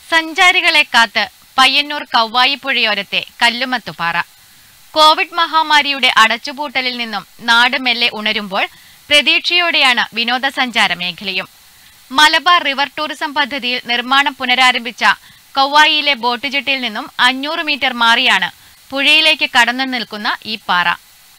സഞ്ചാരികളെ കാത്ത് പയ്യന്നൂർ കവ്വായി പുഴയോരത്തെ കല്ലുമത്തുപാറ കോവിഡ് മഹാമാരിയുടെ അടച്ചുപൂട്ടലിൽ നിന്നും നാട് മെല്ലെ ഉണരുമ്പോൾ പ്രതീക്ഷയോടെയാണ് വിനോദസഞ്ചാര മേഖലയും മലബാർ റിവർ ടൂറിസം പദ്ധതിയിൽ നിർമ്മാണം പുനരാരംഭിച്ച കൗവായിയിലെ ബോട്ട് ജെട്ടിയിൽ നിന്നും അഞ്ഞൂറ് മീറ്റർ മാറിയാണ് പുഴയിലേക്ക് കടന്നു നിൽക്കുന്ന ഈ പാറ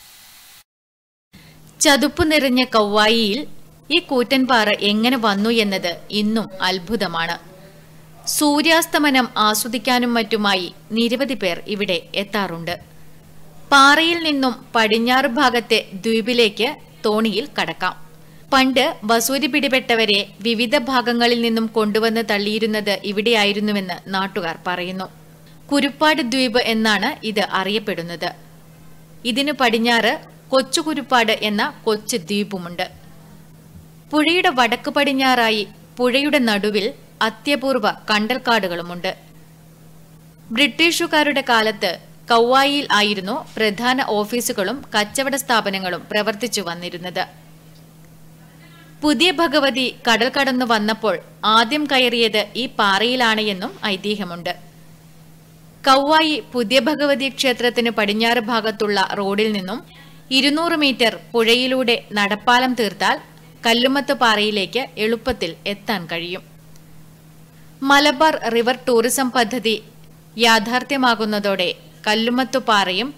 ചതുപ്പ് നിറഞ്ഞ കൗവായിയിൽ ഈ കൂറ്റൻപാറ എങ്ങനെ വന്നു എന്നത് ഇന്നും അത്ഭുതമാണ് സൂര്യാസ്തമനം ആസ്വദിക്കാനും മറ്റുമായി നിരവധി പേർ ഇവിടെ എത്താറുണ്ട് പാറയിൽ നിന്നും പടിഞ്ഞാറ് ഭാഗത്തെ ദ്വീപിലേക്ക് തോണിയിൽ കടക്കാം പണ്ട് വസൂരി പിടിപെട്ടവരെ വിവിധ ഭാഗങ്ങളിൽ നിന്നും കൊണ്ടുവന്ന് തള്ളിയിരുന്നത് ഇവിടെയായിരുന്നുവെന്ന് നാട്ടുകാർ പറയുന്നു കുരുപ്പാട് ദ്വീപ് എന്നാണ് ഇത് അറിയപ്പെടുന്നത് ഇതിനു പടിഞ്ഞാറ് കൊച്ചു കുരുപ്പാട് എന്ന കൊച്ചു ദ്വീപുമുണ്ട് പുഴയുടെ വടക്ക് പടിഞ്ഞാറായി പുഴയുടെ നടുവിൽ അത്യപൂർവ കണ്ടൽക്കാടുകളുമുണ്ട് ബ്രിട്ടീഷുകാരുടെ കാലത്ത് കൗവായിയിൽ ആയിരുന്നു പ്രധാന ഓഫീസുകളും കച്ചവട സ്ഥാപനങ്ങളും പ്രവർത്തിച്ചു വന്നിരുന്നത് പുതിയ ഭഗവതി കടൽ കടന്നു വന്നപ്പോൾ ആദ്യം കയറിയത് ഈ പാറയിലാണ് എന്നും ഐതിഹ്യമുണ്ട് കൗവായി പുതിയ ഭഗവതി ക്ഷേത്രത്തിന് പടിഞ്ഞാറ് ഭാഗത്തുള്ള റോഡിൽ നിന്നും ഇരുന്നൂറ് മീറ്റർ പുഴയിലൂടെ നടപ്പാലം തീർത്താൽ കല്ലുമത്ത് പാറയിലേക്ക് എളുപ്പത്തിൽ എത്താൻ കഴിയും മലബാർ റിവർ ടൂറിസം പദ്ധതി യാഥാർത്ഥ്യമാകുന്നതോടെ കല്ലുമത്തുപാറയും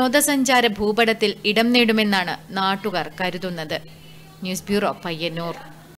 വിനോദസഞ്ചാര ഭൂപടത്തിൽ ഇടം നേടുമെന്നാണ് നാട്ടുകാർ കരുതുന്നത് ന്യൂസ് ബ്യൂറോ പയ്യന്നൂർ